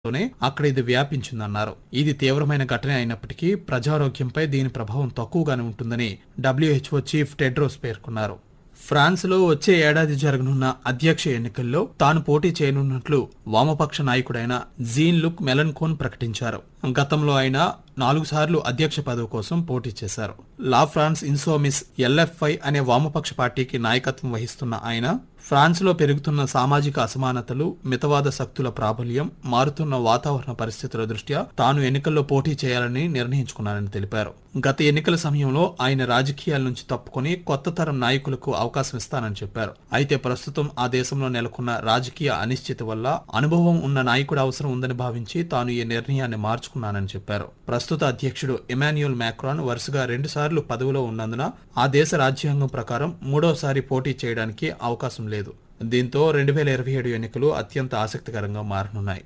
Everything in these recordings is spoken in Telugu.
తోనే అక్కడ ఇది వ్యాపించిందన్నారు ఇది తీవ్రమైన ఘటన అయినప్పటికీ ప్రజారోగ్యంపై దీని ప్రభావం తక్కువగానే ఉంటుందని డబ్ల్యూహెచ్ఓ చీఫ్ టెడ్రోస్ పేర్కొన్నారు ఫ్రాన్స్ లో వచ్చే ఏడాది జరగనున్న అధ్యక్ష ఎన్నికల్లో తాను పోటీ చేయనున్నట్లు వామపక్ష నాయకుడైన జీన్ లుక్ మెలన్కోన్ ప్రకటించారు గతంలో ఆయన నాలుగు సార్లు అధ్యక్ష పదవి కోసం పోటీ చేశారు లా ఫ్రాన్స్ ఇన్సోమిస్ ఎల్ఎఫ్ఐ అనే వామపక్ష పార్టీకి నాయకత్వం వహిస్తున్న ఆయన ఫ్రాన్స్ లో పెరుగుతున్న సామాజిక అసమానతలు మితవాద శక్తుల ప్రాబల్యం మారుతున్న వాతావరణ పరిస్థితుల దృష్ట్యా తాను ఎన్నికల్లో పోటీ చేయాలని నిర్ణయించుకున్నారని తెలిపారు గత ఎన్నికల సమయంలో ఆయన రాజకీయాల నుంచి తప్పుకొని కొత్త తరం నాయకులకు అవకాశం ఇస్తానని చెప్పారు అయితే ప్రస్తుతం ఆ దేశంలో నెలకొన్న రాజకీయ అనిశ్చితి వల్ల అనుభవం ఉన్న నాయకుడు అవసరం ఉందని భావించి తాను ఈ నిర్ణయాన్ని మార్చుకున్నానని చెప్పారు ప్రస్తుత అధ్యక్షుడు ఎమాన్యుయల్ మ్యాక్రాన్ వరుసగా రెండుసార్లు పదవిలో ఉన్నందున ఆ దేశ రాజ్యాంగం ప్రకారం మూడోసారి పోటీ చేయడానికి అవకాశం లేదు దీంతో రెండు వేల ఇరవై ఏడు ఎన్నికలు అత్యంత ఆసక్తికరంగా మారనున్నాయి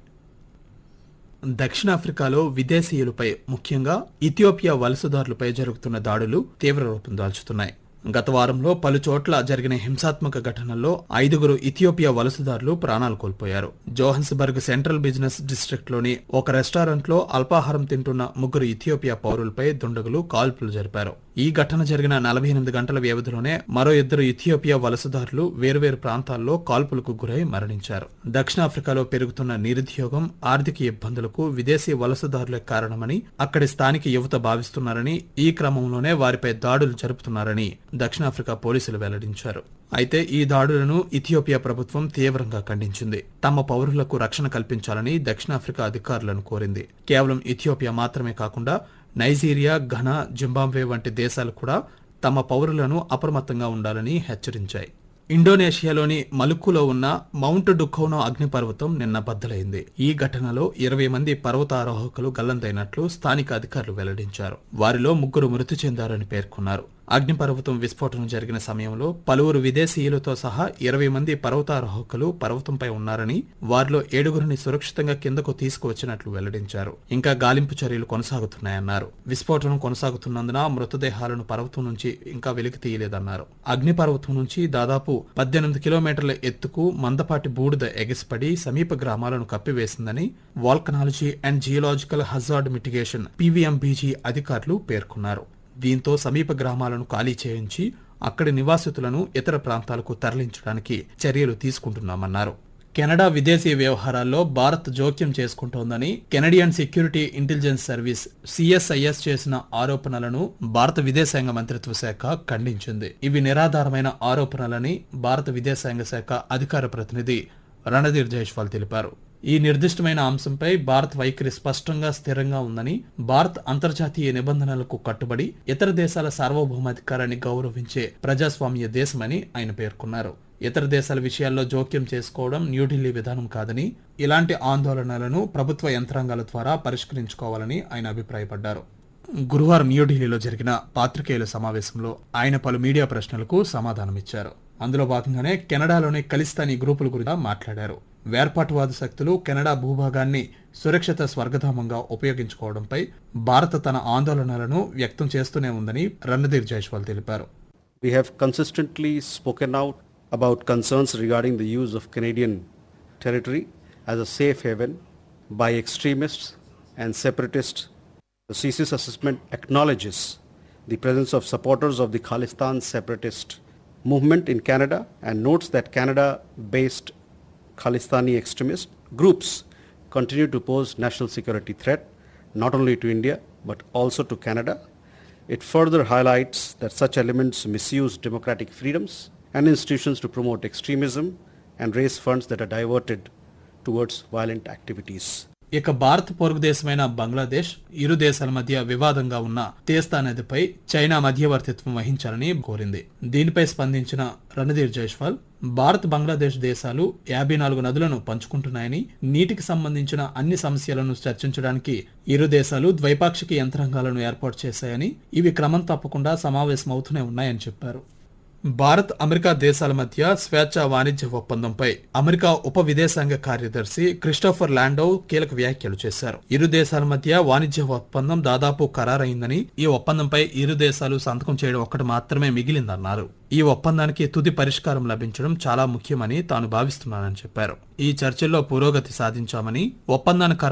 దక్షిణాఫ్రికాలో విదేశీయులపై ముఖ్యంగా ఇథియోపియా వలసదారులపై జరుగుతున్న దాడులు తీవ్ర రూపం దాల్చుతున్నాయి గత వారంలో పలు చోట్ల జరిగిన హింసాత్మక ఘటనల్లో ఐదుగురు ఇథియోపియా వలసదారులు ప్రాణాలు కోల్పోయారు జోహన్స్బర్గ్ సెంట్రల్ బిజినెస్ డిస్ట్రిక్ట్ లోని ఒక రెస్టారెంట్ లో అల్పాహారం తింటున్న ముగ్గురు ఇథియోపియా పౌరులపై దుండగులు కాల్పులు జరిపారు ఈ ఘటన జరిగిన నలభై ఎనిమిది గంటల వ్యవధిలోనే మరో ఇద్దరు ఇథియోపియా వలసదారులు వేర్వేరు ప్రాంతాల్లో కాల్పులకు గురై మరణించారు దక్షిణాఫ్రికాలో పెరుగుతున్న నిరుద్యోగం ఆర్థిక ఇబ్బందులకు విదేశీ వలసదారులే కారణమని అక్కడి స్థానిక యువత భావిస్తున్నారని ఈ క్రమంలోనే వారిపై దాడులు జరుపుతున్నారని దక్షిణాఫ్రికా పోలీసులు వెల్లడించారు అయితే ఈ దాడులను ఇథియోపియా ప్రభుత్వం తీవ్రంగా ఖండించింది తమ పౌరులకు రక్షణ కల్పించాలని దక్షిణాఫ్రికా అధికారులను కోరింది కేవలం ఇథియోపియా మాత్రమే కాకుండా నైజీరియా ఘనా జింబాబ్వే వంటి దేశాలు కూడా తమ పౌరులను అప్రమత్తంగా ఉండాలని హెచ్చరించాయి ఇండోనేషియాలోని మలుక్కులో ఉన్న మౌంట్ డుఖోనో అగ్నిపర్వతం నిన్న బద్దలైంది ఈ ఘటనలో ఇరవై మంది పర్వతారోహకులు గల్లంతైనట్లు స్థానిక అధికారులు వెల్లడించారు వారిలో ముగ్గురు మృతి చెందారని పేర్కొన్నారు అగ్నిపర్వతం విస్ఫోటనం జరిగిన సమయంలో పలువురు విదేశీయులతో సహా ఇరవై మంది పర్వతారోహకులు పర్వతంపై ఉన్నారని వారిలో ఏడుగురిని సురక్షితంగా కిందకు తీసుకువచ్చినట్లు వెల్లడించారు ఇంకా గాలింపు చర్యలు కొనసాగుతున్నాయన్నారు విస్ఫోటనం కొనసాగుతున్నందున మృతదేహాలను పర్వతం నుంచి ఇంకా వెలికి తీయలేదన్నారు అగ్నిపర్వతం నుంచి దాదాపు పద్దెనిమిది కిలోమీటర్ల ఎత్తుకు మందపాటి బూడిద ఎగిసిపడి సమీప గ్రామాలను కప్పివేసిందని volcanology and geological hazard mitigation PVMBG అధికారులు పేర్కొన్నారు దీంతో సమీప గ్రామాలను ఖాళీ చేయించి అక్కడి నివాసితులను ఇతర ప్రాంతాలకు తరలించడానికి చర్యలు తీసుకుంటున్నామన్నారు కెనడా విదేశీ వ్యవహారాల్లో భారత్ జోక్యం చేసుకుంటోందని Canadian security intelligence service CSIS చేసిన ఆరోపణలను భారత విదేశాంగ మంత్రిత్వ శాఖ ఖండించింది ఇవి నిరాధారమైన ఆరోపణలని భారత విదేశాంగ శాఖ అధికార ప్రతినిధి రణధీర్ జైష్వాల్ తెలిపారు ఈ నిర్దిష్టమైన అంశంపై భారత్ వైఖరి స్పష్టంగా స్థిరంగా ఉందని భారత్ అంతర్జాతీయ నిబంధనలకు కట్టుబడి ఇతర దేశాల సార్వభౌమాధికారాన్ని గౌరవించే ప్రజాస్వామ్య దేశమని ఆయన పేర్కొన్నారు ఇతర దేశాల విషయాల్లో జోక్యం చేసుకోవడం న్యూఢిల్లీ విధానం కాదని ఇలాంటి ఆందోళనలను ప్రభుత్వ యంత్రాంగాల ద్వారా పరిష్కరించుకోవాలని ఆయన అభిప్రాయపడ్డారు గురువారం న్యూఢిల్లీలో జరిగిన పాత్రికేయుల సమావేశంలో ఆయన పలు మీడియా ప్రశ్నలకు సమాధానమిచ్చారు అందులో భాగంగానే కెనడాలోని ఖలిస్తానీ గ్రూపుల గురించి మాట్లాడారు వేర్పాటువాద శక్తులు కెనడా భూభాగాన్ని సురక్షిత స్వర్గధామంగా ఉపయోగించుకోవడంపై భారత తన ఆందోళనలను వ్యక్తం చేస్తూనే ఉందని రణధీర్ జైష్వాల్ తెలిపారు We have consistently spoken out about concerns regarding the use of Canadian territory as a safe haven by extremists and separatists. The CC's assessment acknowledges the presence of supporters of the Khalistan separatist movement in Canada and notes that Canada-based Khalistani extremist groups continue to pose national security threat not only to India but also to Canada. It further highlights that such elements misuse democratic freedoms and institutions to promote extremism and raise funds that are diverted towards violent activities. ఇక భారత్ పొరుగు దేశమైన బంగ్లాదేశ్ ఇరు దేశాల మధ్య వివాదంగా ఉన్న తేస్తా నదిపై చైనా మధ్యవర్తిత్వం వహించాలని కోరింది దీనిపై స్పందించిన రణధీర్ జైష్వాల్ భారత్ బంగ్లాదేశ్ దేశాలు యాభై నాలుగు నదులను పంచుకుంటున్నాయని నీటికి సంబంధించిన అన్ని సమస్యలను చర్చించడానికి ఇరు దేశాలు ద్వైపాక్షిక యంత్రాంగాలను ఏర్పాటు చేశాయని ఇవి క్రమం తప్పకుండా సమావేశమవుతూనే ఉన్నాయని చెప్పారు భారత్ అమెరికా దేశాల మధ్య స్వేచ్ఛ వాణిజ్య ఒప్పందంపై అమెరికా ఉప విదేశాంగ కార్యదర్శి క్రిస్టోఫర్ లాండో కీలక వ్యాఖ్యలు చేశారు ఇరు దేశాల మధ్య వాణిజ్య ఒప్పందం దాదాపు ఖరారైందని ఈ ఒప్పందంపై ఇరు దేశాలు సంతకం చేయడం ఒక్కటి మాత్రమే మిగిలిందన్నారు ఈ ఒప్పందానికి తుది పరిష్కారం లభించడం చాలా ముఖ్యమని తాను భావిస్తున్నానని చెప్పారు ఈ చర్చల్లో పురోగతి సాధించామని ఒప్పందాన్ని ఖరారు